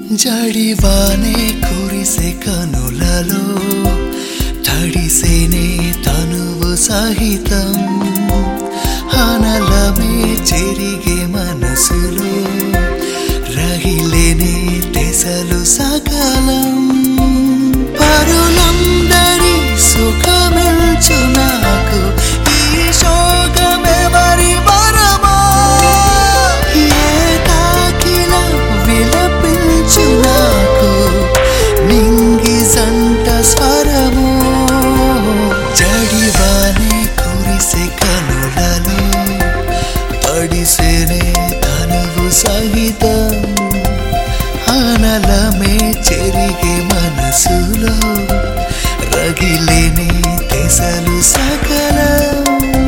జడివానే కురిసే కనులలో తడిసేనే తనువు సహితం అనలమే చెరిగే మనసులో రగిలేనే తెసలు సకలం పరులందరి సుఖమించు నాకు ఈ శోకమెవరి వరమా ఏ తాకిల విలపించు నాకు నింగి సంట స్వరము జడివానే కురిసే కనులలో తడిసేనే తనువు సహితం ఆనలమే చెరిగే మనసులో రగిలేని తెసలు సకలం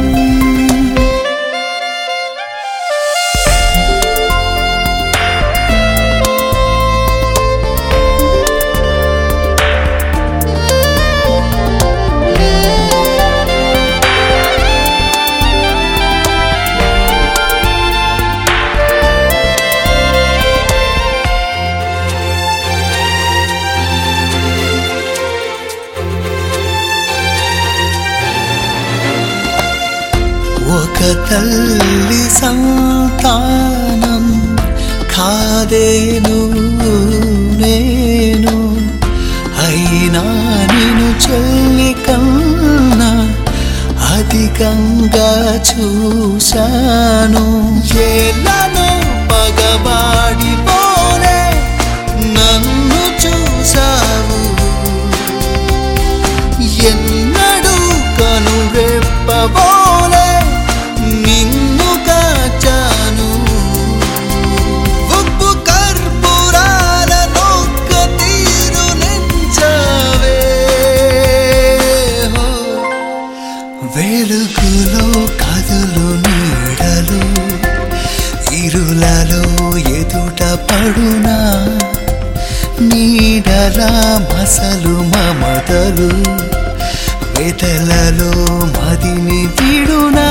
ఒక తల్లి సంతానం కాదేను నేను అయినా నేను చెల్లి కన్నా అధికంగా చూశాను ఏళ్ళను పగబాడి పోలే నన్ను చూసావు ఎన్నడూ కనురెప్పబోలే నిన్ను కాచాను ఉప్పు కర్పూరాల నొక్క తీరు నెంచావే హో. వెలుగులో కదులు నీడలు ఇరులలో ఎదుట పడునా నీడల మసలు మమతలు వెతలలో మదిని విడునా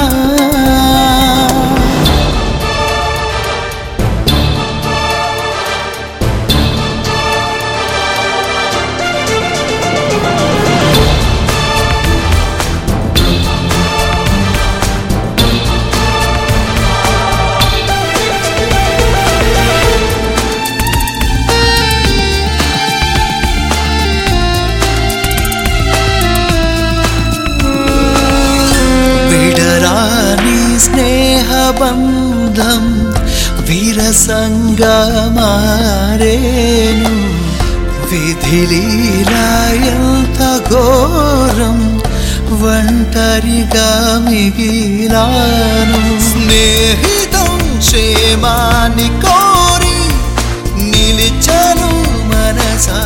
విడరాని స్నేహబంధం విరసంగా మారేను విధిలీలా ఎంత ఘోరం ఒంటరిగా మిగిలాను స్నేహితం క్షేమాన్ని కోరి నిలిచను మనసా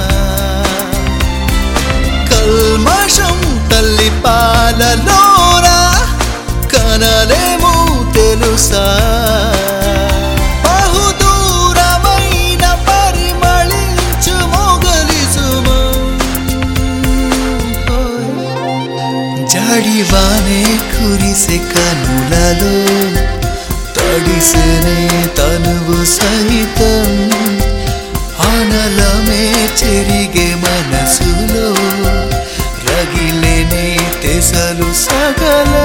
కల్మషం తల్లి పాలలోరా కనలేము తెలుసా బహుదూరమైన పరిమళించు మొగలి సుమం జడివానే కురిసే కనులలో తడిసెనే తనువు సహితం ఆనలమే చెరిగే మనసులో రగిలేనే తెసలు సగల